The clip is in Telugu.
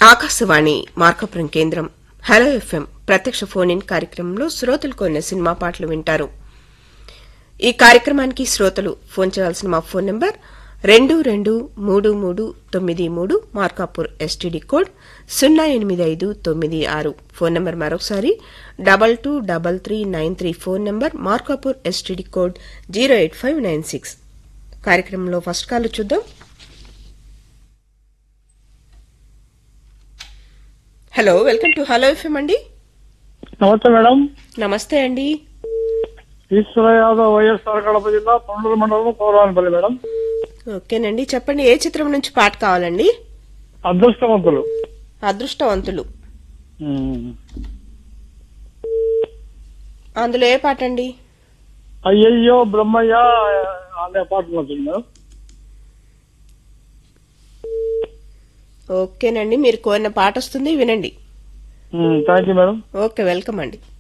ఆకాశవాణి మార్కపురం కేంద్రం హలో ఎఫ్ఎం ప్రత్యక్ష ఫోన్ ఇన్ కార్యక్రమంలో శ్రోతలు కొన్ని సినిమా పాటలు వింటారు ఈ కార్యక్రమానికి శ్రోతలు ఫోన్ చేయాల్సిన మా ఫోన్ నంబర్ రెండు రెండు మూడు మూడు తొమ్మిది మూడు మార్కాపూర్ ఎస్టీడీ కోడ్ సున్నా ఎనిమిది ఐదు తొమ్మిది ఆరు ఫోన్ నంబర్ మరొకసారి double two double three nine three phone number Markapur STD code zero eight five nine six కార్యక్రమంలో ఫస్ట్ కాల్ చూద్దాం hello welcome to hello FM అండి నమస్తే మేడం నమస్తే అండి ఈశ్వర యాదవ్ వైఎస్ఆర్ కడప జిల్లా పండుగ మండలం కోరానపల్లి మేడం ఓకేనండి చెప్పండి ఏ చిత్రం నుంచి పాట కావాలండి అదృష్టవంతులు అదృష్టవంతులు అందులో ఏ పాట అండి అయ్యయ్యో బ్రహ్మయ్య అనే పాట వచ్చింది మేడం ఓకేనండి మీరు కోరిన పాట వస్తుంది వినండి thank you madam okay welcome అండి